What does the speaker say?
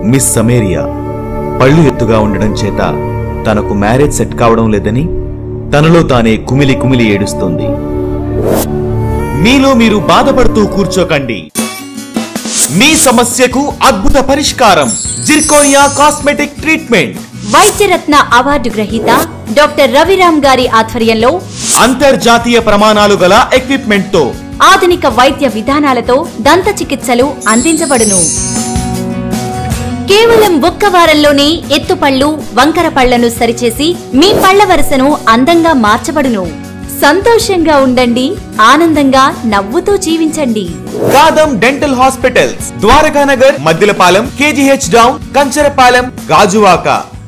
miss సమేరియా పళ్ళు ఎత్తుగా ఉండడం చేత తనకు మ్యారేజ్ సెట్ కావడం లేదని తనలో తానే కుమిలి కుమిలి ఏడుస్తుంది మీలో మీరు బాధపడుతూ కూర్చోకండి మీ సమస్యకు అద్భుత పరిష్కారం zirconia cosmetic treatment Vaidyaratna award గ్రహీత డాక్టర్ రవిరామ్ గారి ఆధ్వర్యంలో అంతర్జాతీయ ప్రమాణాలు గల ఎక్విప్మెంట్ తో ఆధునిక వైద్య విధానాలతో దంత చికిత్సలు అందించబడును కేవలం ఒక్క వారంలోనే ఎత్తుపళ్ళు వంకర పళ్లను సరిచేసి మీ పళ్ల వరుసను అందంగా మార్చబడును సంతోషంగా ఉండండి ఆనందంగా నవ్వుతూ జీవించండి Kadam dental hospitals Dwarakanagar Maddilapalem KGH down Kancharapalem Gajuwaka